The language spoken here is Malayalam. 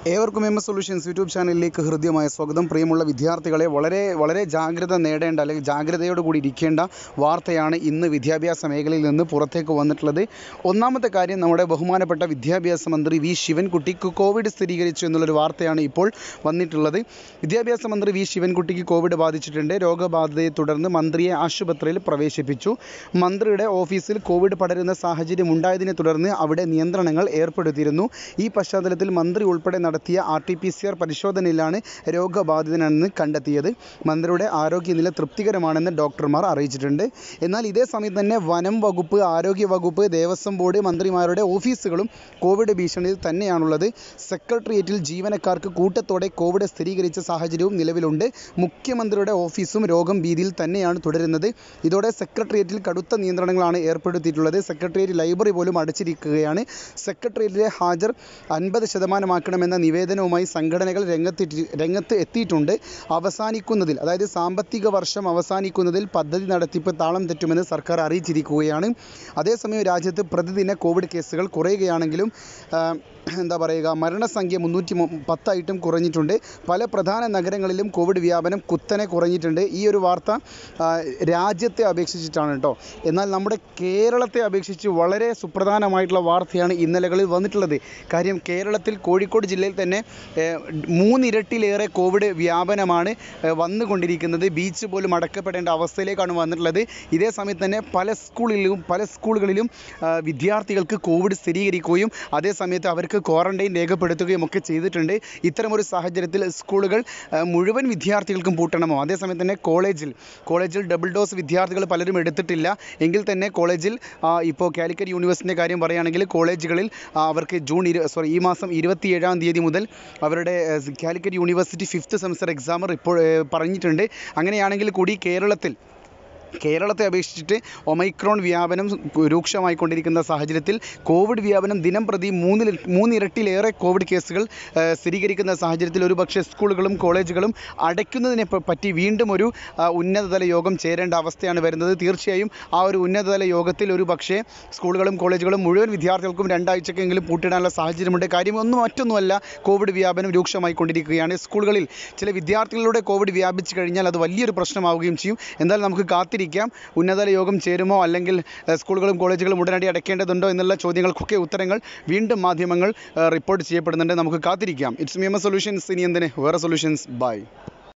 ഏവർക്കും എം എസ് സൊല്യൂഷൻസ് യൂട്യൂബ് ചാനലിലേക്ക് ഹൃദ്യമായ സ്വാഗതം പ്രിയമുള്ള വിദ്യാർത്ഥികളെ വളരെ വളരെ ജാഗ്രത നേടേണ്ട അല്ലെങ്കിൽ ജാഗ്രതയോടുകൂടി ഇരിക്കേണ്ട വാർത്തയാണ് ഇന്ന് വിദ്യാഭ്യാസ മേഖലയിൽ നിന്ന് പുറത്തേക്ക് വന്നിട്ടുള്ളത് ഒന്നാമത്തെ കാര്യം നമ്മുടെ ബഹുമാനപ്പെട്ട വിദ്യാഭ്യാസ മന്ത്രി വി ശിവൻകുട്ടിക്ക് കോവിഡ് സ്ഥിരീകരിച്ചു എന്നുള്ളൊരു വാർത്തയാണ് ഇപ്പോൾ വന്നിട്ടുള്ളത് വിദ്യാഭ്യാസ മന്ത്രി വി ശിവൻകുട്ടിക്ക് കോവിഡ് ബാധിച്ചിട്ടുണ്ട് രോഗബാധയെ തുടർന്ന് മന്ത്രിയെ ആശുപത്രിയിൽ പ്രവേശിപ്പിച്ചു മന്ത്രിയുടെ ഓഫീസിൽ കോവിഡ് പടരുന്ന സാഹചര്യം ഉണ്ടായതിനെ തുടർന്ന് അവിടെ നിയന്ത്രണങ്ങൾ ഏർപ്പെടുത്തിയിരുന്നു ഈ പശ്ചാത്തലത്തിൽ മന്ത്രി ഉൾപ്പെടെ നടത്തിയ R T P C R പരിശോധനയിലാണ് രോഗബാധിതനെന്ന് കണ്ടെത്തിയത് മന്ത്രിയുടെ ആരോഗ്യനില തൃപ്തികരമാണെന്ന് ഡോക്ടർമാർ അറിയിച്ചിട്ടുണ്ട് എന്നാൽ ഇതേ സമയം തന്നെ വനം വകുപ്പ് ആരോഗ്യ വകുപ്പ് ദേവസ്വം ബോർഡ് മന്ത്രിമാരുടെ ഓഫീസുകളും കോവിഡ് ഭീഷണിയിൽ തന്നെയാണുള്ളത് സെക്രട്ടേറിയറ്റിൽ ജീവനക്കാർക്ക് കൂട്ടത്തോടെ കോവിഡ് സ്ഥിരീകരിച്ച സാഹചര്യവും നിലവിലുണ്ട് മുഖ്യമന്ത്രിയുടെ ഓഫീസും രോഗം ഭീതിയിൽ തന്നെയാണ് തുടരുന്നത് ഇതോടെ സെക്രട്ടേറിയറ്റിൽ കടുത്ത നിയന്ത്രണങ്ങളാണ് ഏർപ്പെടുത്തിയിട്ടുള്ളത് സെക്രട്ടേറിയറ്റ് ലൈബ്രറി പോലും അടച്ചിരിക്കുകയാണ് സെക്രട്ടേറിയറ്റിലെ ഹാജർ അൻപത് ശതമാനമാക്കണമെന്ന നിവേദനവുമായി സംഘടനകൾ രംഗത്തെത്തി രംഗത്ത് എത്തിയിട്ടുണ്ട് അവസാനിക്കുന്നതിൽ അതായത് സാമ്പത്തിക വർഷം അവസാനിക്കുന്നതിൽ പദ്ധതി നടത്തിപ്പ് താളം തെറ്റുമെന്ന് സർക്കാർ അറിയിച്ചിരിക്കുകയാണ് അതേസമയം രാജ്യത്ത് പ്രതിദിന കോവിഡ് കേസുകൾ കുറയുകയാണെങ്കിലും ആ, എന്താ പറയുക മരണസംഖ്യ മുന്നൂറ്റി മു- പത്തായിട്ടും കുറഞ്ഞിട്ടുണ്ട് പല പ്രധാന നഗരങ്ങളിലും കോവിഡ് വ്യാപനം കുത്തനെ കുറഞ്ഞിട്ടുണ്ട് ഈ ഒരു വാർത്ത ആ, രാജ്യത്തെ അപേക്ഷിച്ചിട്ടാണ് കേട്ടോ എന്നാൽ നമ്മുടെ കേരളത്തെ അപേക്ഷിച്ച് വളരെ സുപ്രധാനമായിട്ടുള്ള വാർത്തയാണ് ഇന്നലകളിൽ വന്നിട്ടുള്ളത് കാര്യം കേരളത്തിൽ കോഴിക്കോട് ജില്ലയിൽ തന്നെ ഏഹ്, മൂന്നിരട്ടിലേറെ കോവിഡ് വ്യാപനമാണ് ഏഹ്, വന്നുകൊണ്ടിരിക്കുന്നത് ബീച്ച് പോലും അടക്കപ്പെടേണ്ട അവസ്ഥയിലേക്കാണ് വന്നിട്ടുള്ളത് ഇതേ സമയത്ത് തന്നെ പല സ്കൂളിലും പല സ്കൂളുകളിലും ആ, വിദ്യാർത്ഥികൾക്ക് കോവിഡ് സ്ഥിരീകരിക്കുകയും അതേ സമയത്ത് അവർക്ക് ക്വാറന്റൈൻ രേഖപ്പെടുത്തുകയും ഒക്കെ ചെയ്തിട്ടുണ്ട് ഇത്തരമൊരു സാഹചര്യത്തിൽ സ്കൂളുകൾ ആ, മുഴുവൻ വിദ്യാർത്ഥികൾക്കും പൂട്ടണമോ അതേസമയം തന്നെ കോളേജിൽ കോളേജിൽ ഡബിൾ ഡോസ് വിദ്യാർത്ഥികൾ പലരും എടുത്തിട്ടില്ല എങ്കിൽ തന്നെ കോളേജിൽ ആ, ഇപ്പോൾ കാലിക്കറ്റ് യൂണിവേഴ്സിറ്റിൻ്റെ കാര്യം പറയുകയാണെങ്കിൽ കോളേജുകളിൽ ആ, അവർക്ക് ജൂൺ ഇരു സോറി ഈ മാസം ഇരുപത്തിയേഴാം തീയതി മുതൽ അവരുടെ ഏഹ്, Calicut University fifth semester exam റിപ്പോൾ പറഞ്ഞിട്ടുണ്ട് അങ്ങനെയാണെങ്കിൽ കൂടി കേരളത്തിൽ കേരളത്തെ അപേക്ഷിച്ചിട്ട് ഒമൈക്രോൺ വ്യാപനം രൂക്ഷമായിക്കൊണ്ടിരിക്കുന്ന സാഹചര്യത്തിൽ കോവിഡ് വ്യാപനം ദിനം പ്രതി മൂന്നിൽ മൂന്നിരട്ടിലേറെ കോവിഡ് കേസുകൾ ആ, സ്ഥിരീകരിക്കുന്ന സാഹചര്യത്തിൽ ഒരു പക്ഷേ സ്കൂളുകളും കോളേജുകളും അടയ്ക്കുന്നതിനെ പ- പറ്റി വീണ്ടും ഒരു ആ, ഉന്നതതല യോഗം ചേരേണ്ട അവസ്ഥയാണ് വരുന്നത് തീർച്ചയായും ആ ഒരു ഉന്നതതല യോഗത്തിൽ ഒരു പക്ഷേ സ്കൂളുകളും കോളേജുകളും മുഴുവൻ വിദ്യാർത്ഥികൾക്കും രണ്ടാഴ്ചക്കെങ്കിലും പൂട്ടിടാനുള്ള സാഹചര്യമുണ്ട് കാര്യം ഒന്നും മറ്റൊന്നുമല്ല കോവിഡ് വ്യാപനം രൂക്ഷമായിക്കൊണ്ടിരിക്കുകയാണ് സ്കൂളുകളിൽ ചില വിദ്യാർത്ഥികളുടെ കോവിഡ് വ്യാപിച്ചു കഴിഞ്ഞാൽ അത് വലിയൊരു പ്രശ്നമാവുകയും ചെയ്യും എന്തായാലും നമുക്ക് കാത്തിരിക്കാം ഉന്നതതല യോഗം ചേരുമോ അല്ലെങ്കിൽ ഏഹ്, സ്കൂളുകളും കോളേജുകളും ഉടനടി അടയ്ക്കേണ്ടതുണ്ടോ എന്നുള്ള ചോദ്യങ്ങൾക്കൊക്കെ ഉത്തരങ്ങൾ വീണ്ടും മാധ്യമങ്ങൾ ഏഹ്, റിപ്പോർട്ട് ചെയ്യപ്പെടുന്നുണ്ട് നമുക്ക് കാത്തിരിക്കാം ഇറ്റ്സ് മി എം സൊല്യൂഷൻസ് ഇനി എന്തിന് വേറെ സൊല്യൂഷൻസ് ബൈ